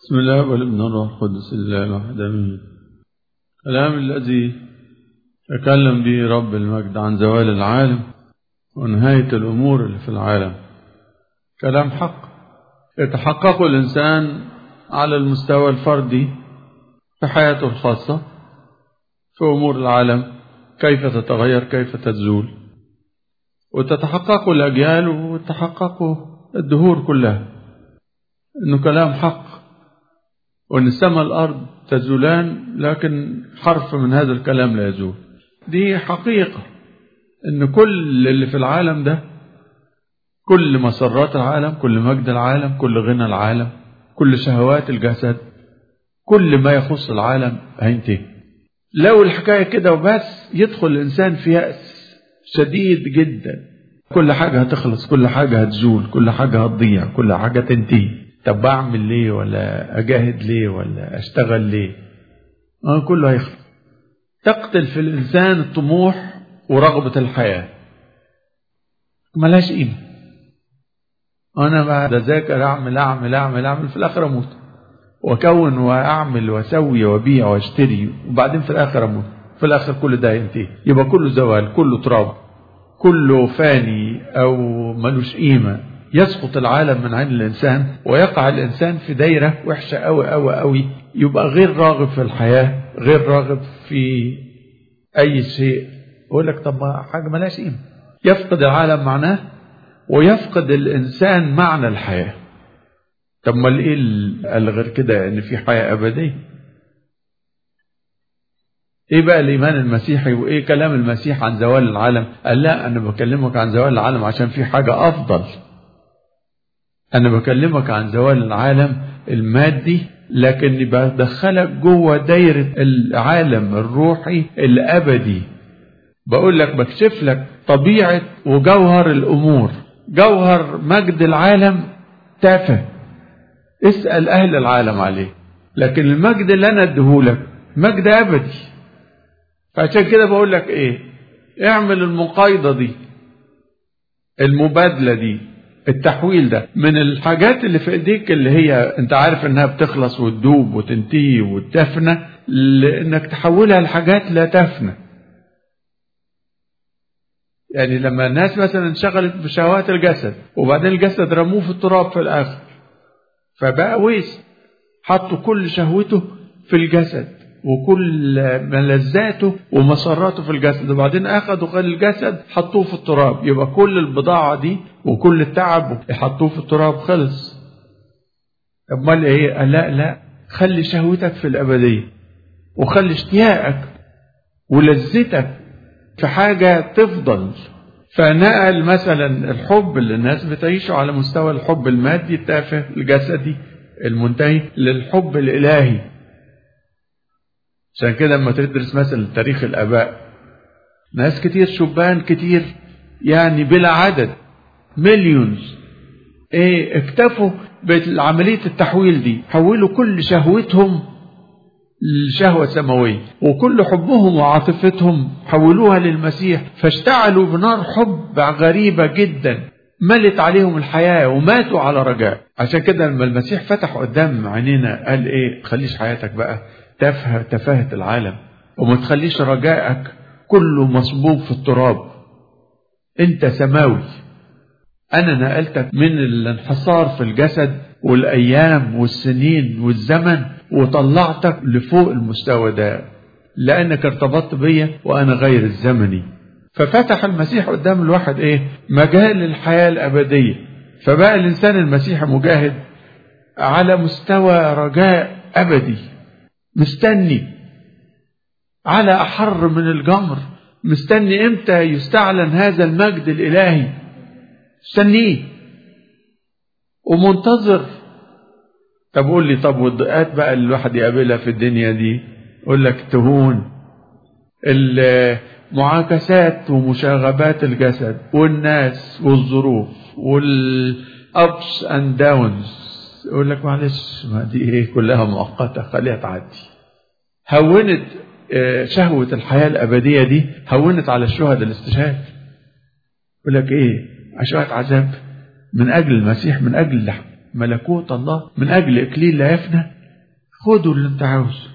بسم الله والابن الروح القدس الله الواحد امين الكلام الذي تكلم به رب المجد عن زوال العالم ونهاية الأمور اللي في العالم كلام حق يتحقق الإنسان على المستوى الفردي في حياته الخاصة في أمور العالم كيف تتغير كيف تزول وتتحقق الأجيال وتتحقق الدهور كلها إنه كلام حق وإن السماء الأرض تزولان لكن حرف من هذا الكلام لا يزول دي حقيقة إن كل اللي في العالم ده كل مسرات العالم كل مجد العالم كل غنى العالم كل شهوات الجسد كل ما يخص العالم هينتهي لو الحكاية كده وبس يدخل الإنسان في يأس شديد جدا كل حاجة هتخلص كل حاجة هتزول كل حاجة هتضيع كل حاجة تنتهي طب بعمل ليه ولا أجاهد ليه ولا أشتغل ليه آه كله هيخلص تقتل في الإنسان الطموح ورغبة الحياة ملهاش قيمة أنا بعد أذاكر أعمل أعمل أعمل أعمل في الآخر أموت وأكون وأعمل وأسوي وأبيع وأشتري وبعدين في الآخر أموت في الآخر كل ده ينتهي يبقى كله زوال كله تراب كله فاني أو ملوش قيمة يسقط العالم من عين الإنسان ويقع الإنسان في دايرة وحشة أوي أوي أوي يبقى غير راغب في الحياة غير راغب في أي شيء يقول لك طب ما حاجة ملاش قيمة يفقد العالم معناه ويفقد الإنسان معنى الحياة طب ما ايه الغير كده ان في حياة أبدية ايه بقى الايمان المسيحي وايه كلام المسيح عن زوال العالم قال لا انا بكلمك عن زوال العالم عشان في حاجة افضل انا بكلمك عن زوال العالم المادي لكني بدخلك جوه دايرة العالم الروحي الابدي بقول لك بكشف لك طبيعة وجوهر الامور جوهر مجد العالم تافه اسأل اهل العالم عليه لكن المجد اللي انا اديهولك مجد ابدي فعشان كده بقول لك ايه اعمل المقايضة دي المبادلة دي التحويل ده من الحاجات اللي في ايديك اللي هي انت عارف انها بتخلص وتدوب وتنتهي وتفنى لانك تحولها لحاجات لا تفنى يعني لما الناس مثلا انشغلت بشهوات الجسد وبعدين الجسد رموه في التراب في الاخر فبقى ويس حطوا كل شهوته في الجسد وكل ملذاته ومسراته في الجسد وبعدين اخذوا غير الجسد حطوه في التراب يبقى كل البضاعة دي وكل التعب حطوه في التراب خلص امال ايه قال لا لا خلي شهوتك في الابدية وخلي اشتياقك ولذتك في حاجة تفضل فنقل مثلا الحب اللي الناس بتعيشه على مستوى الحب المادي التافه الجسدي المنتهي للحب الالهي عشان كده لما تدرس مثلا تاريخ الاباء ناس كتير شبان كتير يعني بلا عدد مليونز ايه اكتفوا بعملية التحويل دي حولوا كل شهوتهم لشهوة سماوية وكل حبهم وعاطفتهم حولوها للمسيح فاشتعلوا بنار حب غريبة جدا ملت عليهم الحياة وماتوا على رجاء عشان كده لما المسيح فتح قدام عينينا قال ايه خليش حياتك بقى تفه تفاهة العالم وما تخليش رجائك كله مصبوب في التراب انت سماوي انا نقلتك من الانحصار في الجسد والايام والسنين والزمن وطلعتك لفوق المستوى ده لانك ارتبطت بيا وانا غير الزمني ففتح المسيح قدام الواحد ايه مجال الحياة الابدية فبقى الانسان المسيحي مجاهد على مستوى رجاء ابدي مستني على أحر من الجمر مستني امتى يستعلن هذا المجد الإلهي مستنيه ومنتظر طب قول لي طب والضيقات بقى اللي الواحد يقابلها في الدنيا دي يقول لك تهون المعاكسات ومشاغبات الجسد والناس والظروف والابس اند داونز يقول لك معلش ما دي ايه كلها مؤقتة خليها تعدي هونت شهوة الحياة الأبدية دي هونت على الشهداء الاستشهاد يقول لك ايه شوية عذاب من أجل المسيح من أجل ملكوت الله من أجل إكليل لا يفنى خدوا اللي انت عاوزه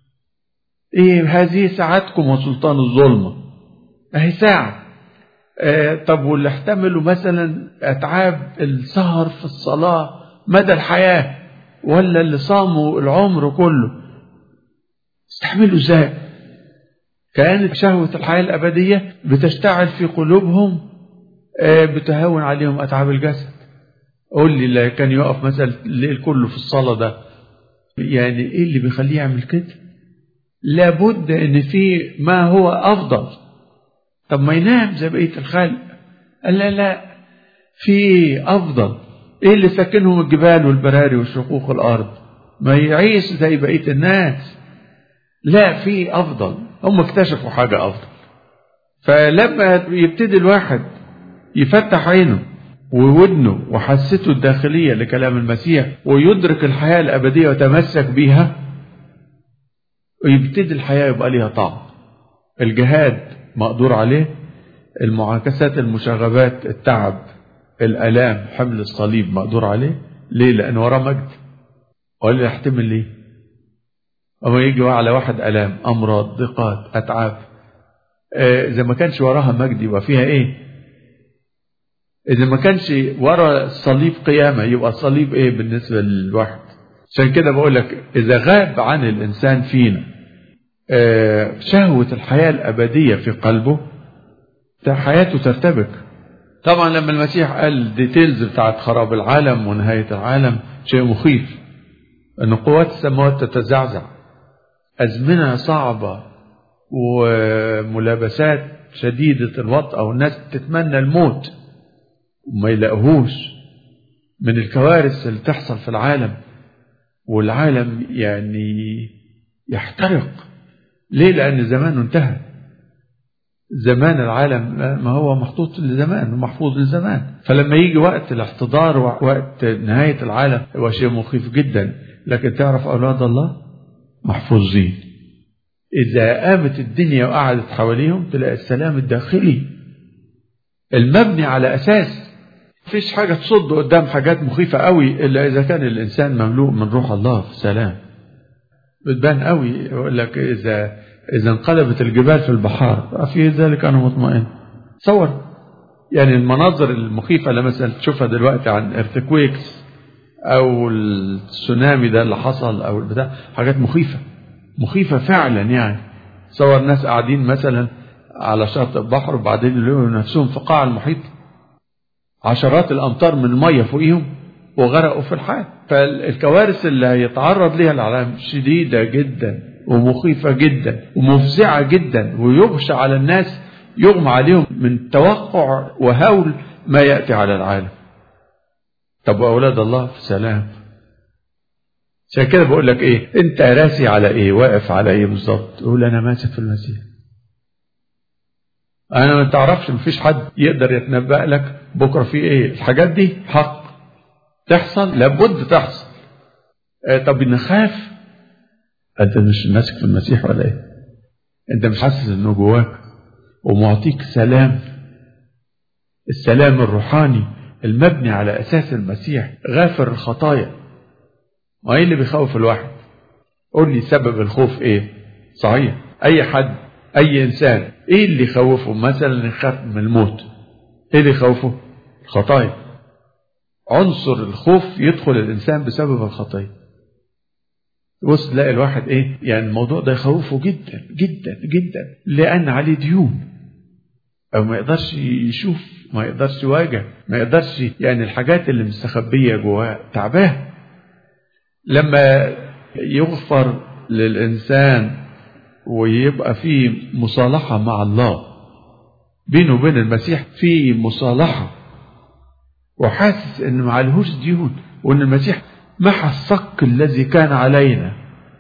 ايه هذه ساعتكم وسلطان الظلمة اهي ساعة آه طب واللي احتملوا مثلا اتعاب السهر في الصلاة مدى الحياة ولا اللي صاموا العمر كله استحملوا ازاي كانت شهوة الحياة الأبدية بتشتعل في قلوبهم آه بتهون عليهم أتعاب الجسد قول لي اللي كان يقف مثلا الليل كله في الصلاة ده يعني ايه اللي بيخليه يعمل كده لابد ان في ما هو افضل طب ما ينام زي بقيه الخلق قال لا لا في افضل ايه اللي سكنهم الجبال والبراري وشقوق الارض ما يعيش زي بقيه الناس لا في افضل هم اكتشفوا حاجه افضل فلما يبتدي الواحد يفتح عينه وودنه وحسته الداخليه لكلام المسيح ويدرك الحياه الابديه ويتمسك بيها ويبتدي الحياة يبقى ليها طعم الجهاد مقدور عليه المعاكسات المشاغبات التعب الألام حمل الصليب مقدور عليه ليه لأن وراه مجد ولا يحتمل ليه أما يجي على واحد ألام أمراض ضيقات أتعاب آه إذا ما كانش وراها مجد يبقى فيها إيه إذا ما كانش ورا الصليب قيامة يبقى الصليب إيه بالنسبة للواحد عشان كده بقول لك إذا غاب عن الإنسان فينا شهوة الحياة الأبدية في قلبه حياته ترتبك طبعا لما المسيح قال ديتيلز بتاعت خراب العالم ونهاية العالم شيء مخيف أن قوات السماوات تتزعزع أزمنة صعبة وملابسات شديدة الوطأة والناس تتمنى الموت وما يلاقوهوش من الكوارث اللي تحصل في العالم والعالم يعني يحترق ليه لأن زمانه انتهى زمان العالم ما هو محطوط لزمان ومحفوظ لزمان فلما يجي وقت الاحتضار ووقت نهاية العالم هو شيء مخيف جدا لكن تعرف أولاد الله محفوظين إذا قامت الدنيا وقعدت حواليهم تلاقي السلام الداخلي المبني على أساس مفيش حاجة تصد قدام حاجات مخيفة قوي إلا إذا كان الإنسان مملوء من روح الله في سلام بتبان قوي يقول لك إذا إذا انقلبت الجبال في البحار في ذلك أنا مطمئن تصور يعني المناظر المخيفة اللي مثلا تشوفها دلوقتي عن ارتكويكس أو التسونامي ده اللي حصل أو البتاع حاجات مخيفة مخيفة فعلا يعني تصور ناس قاعدين مثلا على شاطئ البحر وبعدين يلاقوا نفسهم في قاع المحيط عشرات الأمتار من المية فوقيهم وغرقوا في الحال فالكوارث اللي هيتعرض ليها العالم شديدة جدا ومخيفة جدا ومفزعة جدا ويغشى على الناس يغمى عليهم من توقع وهول ما يأتي على العالم طب وأولاد الله في سلام عشان كده بقول لك ايه انت راسي على ايه واقف على ايه بالظبط تقول انا ماسك في المسيح انا ما تعرفش مفيش حد يقدر يتنبأ لك بكره في ايه الحاجات دي حق تحصل لابد تحصل اه طب نخاف انت مش ماسك في المسيح ولا ايه انت مش حاسس انه جواك ومعطيك سلام السلام الروحاني المبني على اساس المسيح غافر الخطايا ما ايه اللي بيخوف الواحد قول لي سبب الخوف ايه صحيح اي حد اي انسان ايه اللي يخوفه مثلا يخاف من الموت ايه اللي يخوفه الخطايا عنصر الخوف يدخل الانسان بسبب الخطايا بص تلاقي الواحد ايه يعني الموضوع ده يخوفه جدا جدا جدا لان عليه ديون او ما يقدرش يشوف ما يقدرش يواجه ما يقدرش يعني الحاجات اللي مستخبيه جواه تعباه لما يغفر للانسان ويبقى في مصالحه مع الله بينه وبين المسيح في مصالحه وحاسس ان ما عليهوش ديون وان المسيح محى الصك الذي كان علينا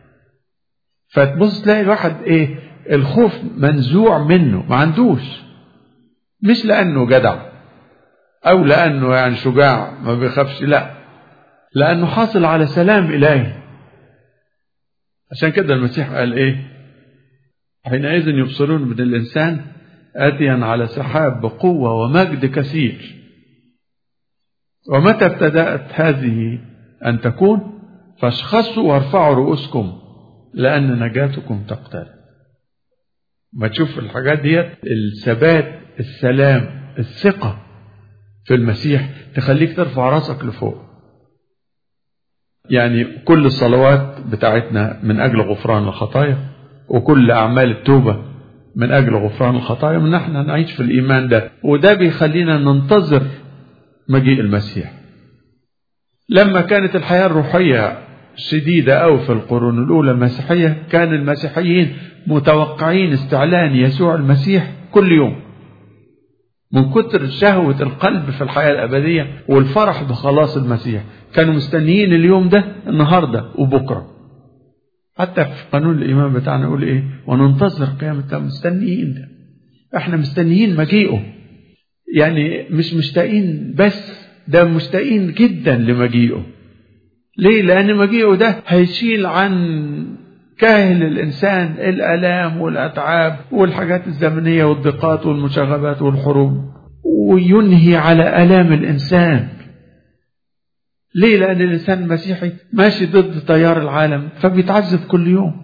فتبص تلاقي الواحد ايه الخوف منزوع منه ما عندوش مش لانه جدع او لانه يعني شجاع ما بيخافش لا لانه حاصل على سلام الهي عشان كده المسيح قال ايه حينئذ يبصرون من الانسان اتيا على سحاب بقوه ومجد كثير ومتى ابتدات هذه أن تكون فاشخصوا وارفعوا رؤوسكم لأن نجاتكم تقترب ما تشوف الحاجات ديت الثبات السلام الثقة في المسيح تخليك ترفع راسك لفوق يعني كل الصلوات بتاعتنا من أجل غفران الخطايا وكل أعمال التوبة من أجل غفران الخطايا من احنا نعيش في الإيمان ده وده بيخلينا ننتظر مجيء المسيح لما كانت الحياة الروحية شديدة أو في القرون الأولى المسيحية كان المسيحيين متوقعين استعلان يسوع المسيح كل يوم من كتر شهوة القلب في الحياة الأبدية والفرح بخلاص المسيح كانوا مستنيين اليوم ده النهاردة وبكرة حتى في قانون الإيمان بتاعنا يقول إيه وننتظر قيامة مستنيين ده احنا مستنيين مجيئه يعني مش مشتاقين بس ده مشتاقين جدا لمجيئه ليه لأن مجيئه ده هيشيل عن كاهل الإنسان الآلام والأتعاب والحاجات الزمنية والضيقات والمشاغبات والحروب وينهي على آلام الإنسان ليه لأن الإنسان المسيحي ماشي ضد تيار العالم فبيتعذب كل يوم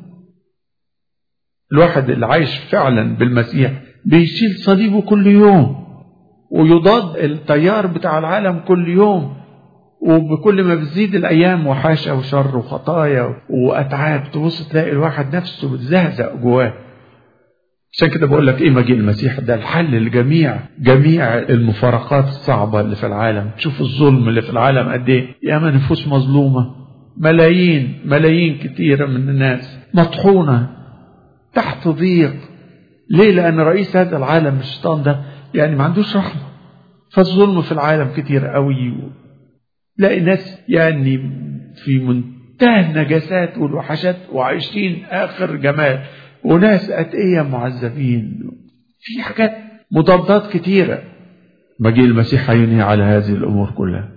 الواحد اللي عايش فعلا بالمسيح بيشيل صليبه كل يوم ويضاد التيار بتاع العالم كل يوم وبكل ما بتزيد الايام وحاشا وشر وخطايا واتعاب تبص تلاقي الواحد نفسه بتزهزق جواه عشان كده بقول لك ايه مجيء المسيح ده الحل لجميع جميع المفارقات الصعبه اللي في العالم تشوف الظلم اللي في العالم قد ايه ياما نفوس مظلومه ملايين ملايين كتيره من الناس مطحونه تحت ضيق ليه لان رئيس هذا العالم الشيطان ده يعني ما عندوش رحمه فالظلم في العالم كتير قوي تلاقي ناس يعني في منتهى النجاسات والوحشات وعايشين اخر جمال وناس اتقية معذبين في حاجات مضادات كتيرة مجيء المسيح هينهي على هذه الامور كلها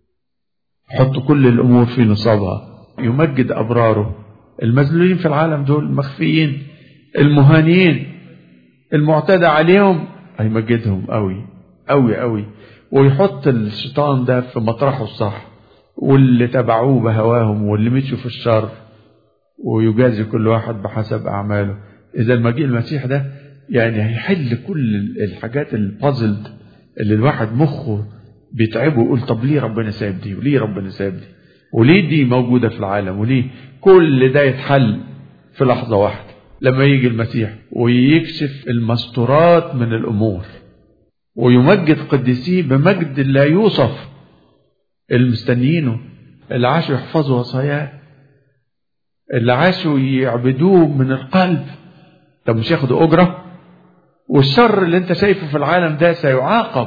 حط كل الامور في نصابها يمجد ابراره المذلولين في العالم دول مخفيين المهانيين المعتدى عليهم هيمجدهم قوي قوي قوي ويحط الشيطان ده في مطرحه الصح واللي تبعوه بهواهم واللي مشوا في الشر ويجازي كل واحد بحسب أعماله إذا المجيء المسيح ده يعني هيحل كل الحاجات البازلد اللي الواحد مخه بيتعبه ويقول طب ليه ربنا سايب دي وليه ربنا سايب دي وليه دي موجودة في العالم وليه كل ده يتحل في لحظة واحدة لما يجي المسيح ويكشف المستورات من الأمور ويمجد قديسيه بمجد لا يوصف المستنيينه اللي عاشوا يحفظوا وصاياه اللي عاشوا يعبدوه من القلب طب مش ياخدوا أجرة والشر اللي انت شايفه في العالم ده سيعاقب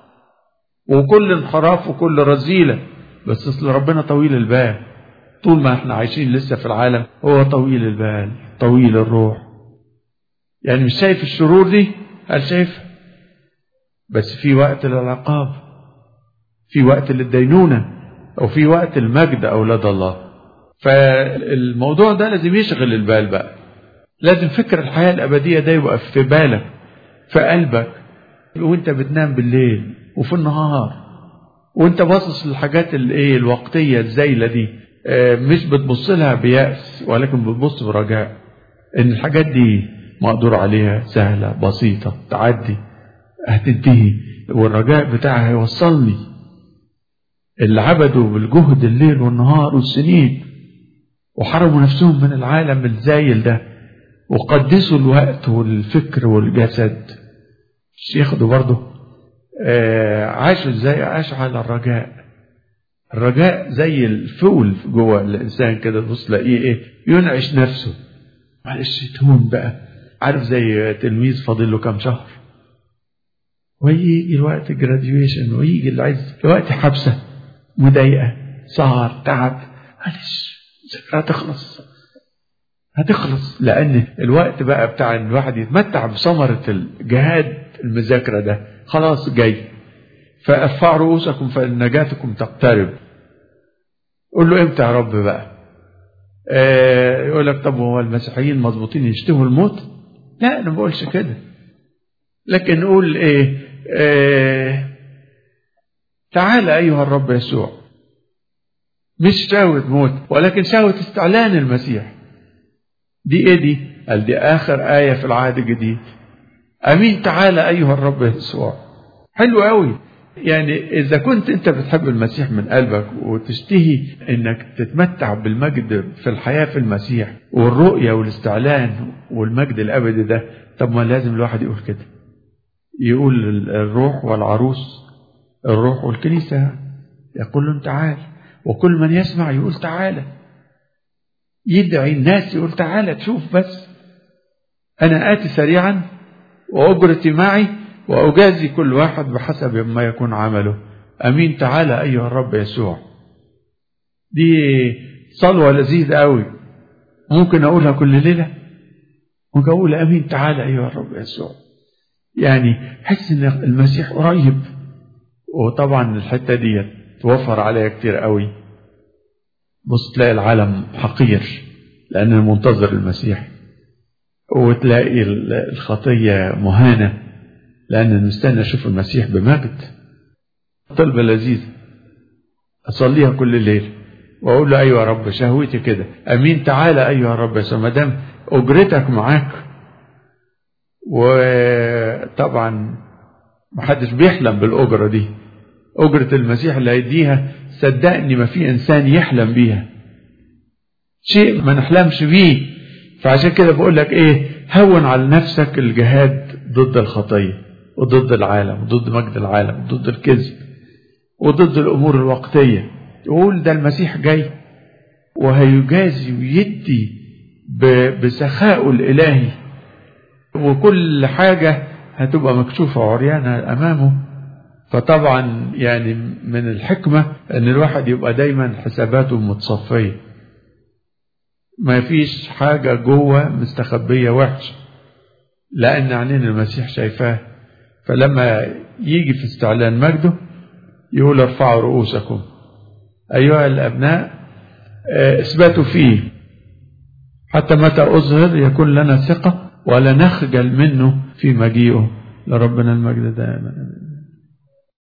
وكل انحراف وكل رذيلة بس اصل ربنا طويل البال طول ما احنا عايشين لسه في العالم هو طويل البال طويل الروح يعني مش شايف الشرور دي هل شايفها بس في وقت للعقاب في وقت للدينونة أو في وقت المجد أولاد الله فالموضوع ده لازم يشغل البال بقى لازم فكر الحياة الأبدية ده يبقى في بالك في قلبك وانت بتنام بالليل وفي النهار وانت باصص للحاجات الايه الوقتية الزايلة دي مش بتبص لها بيأس ولكن بتبص برجاء ان الحاجات دي مقدور عليها سهلة بسيطة تعدي هتنتهي والرجاء بتاعها هيوصلني اللي عبدوا بالجهد الليل والنهار والسنين وحرموا نفسهم من العالم الزايل ده وقدسوا الوقت والفكر والجسد مش ياخدوا برضه آه عاشوا ازاي عاشوا على الرجاء الرجاء زي الفول جوه الانسان كده تبص تلاقيه ايه ينعش نفسه معلش تهون بقى عارف زي تلميذ فاضل له كام شهر ويجي الوقت جراديويشن ويجي اللي عايز وقت حبسه مضايقه سهر تعب معلش الذكرى هتخلص هتخلص لان الوقت بقى بتاع ان الواحد يتمتع بثمره الجهاد المذاكره ده خلاص جاي فارفعوا رؤوسكم فان نجاتكم تقترب قول له امتى يا رب بقى آه يقول لك طب هو المسيحيين مظبوطين يشتهوا الموت لا انا ما بقولش كده لكن نقول ايه آه تعال ايها الرب يسوع مش شهوة موت ولكن شهوة استعلان المسيح دي ايه دي قال دي اخر آية في العهد الجديد امين تعالى ايها الرب يسوع حلو قوي يعني اذا كنت انت بتحب المسيح من قلبك وتشتهي انك تتمتع بالمجد في الحياة في المسيح والرؤية والاستعلان والمجد الابدي ده طب ما لازم الواحد يقول كده يقول الروح والعروس الروح والكنيسة يقول لهم تعال وكل من يسمع يقول تعالى يدعي الناس يقول تعالى تشوف بس أنا آتي سريعا وأجرتي معي وأجازي كل واحد بحسب ما يكون عمله أمين تعالى أيها الرب يسوع دي صلوة لذيذة قوي ممكن أقولها كل ليلة ممكن أقول أمين تعالى أيها الرب يسوع يعني حس إن المسيح قريب وطبعا الحتة دي توفر عليها كتير قوي بص تلاقي العالم حقير لأنه منتظر المسيح وتلاقي الخطية مهانة لأن نستنى نشوف المسيح بمجد طلبة لذيذة أصليها كل ليل وأقول له أيوة يا رب شهوتي كده أمين تعالى أيها يا رب يسوع ما دام أجرتك معاك وطبعا محدش بيحلم بالأجرة دي أجرة المسيح اللي هيديها صدقني ما في إنسان يحلم بيها شيء ما نحلمش بيه فعشان كده بقول لك إيه هون على نفسك الجهاد ضد الخطية وضد العالم وضد مجد العالم وضد الكذب وضد الأمور الوقتية يقول ده المسيح جاي وهيجازي ويدي بسخائه الإلهي وكل حاجة هتبقى مكشوفة عريانة أمامه فطبعا يعني من الحكمة أن الواحد يبقى دايما حساباته متصفية ما فيش حاجة جوه مستخبية وحش لأن عينين المسيح شايفاه فلما يجي في استعلان مجده يقول ارفعوا رؤوسكم أيها الأبناء اثبتوا فيه حتى متى أظهر يكون لنا ثقة ولا نخجل منه في مجيئه لربنا المجد دائما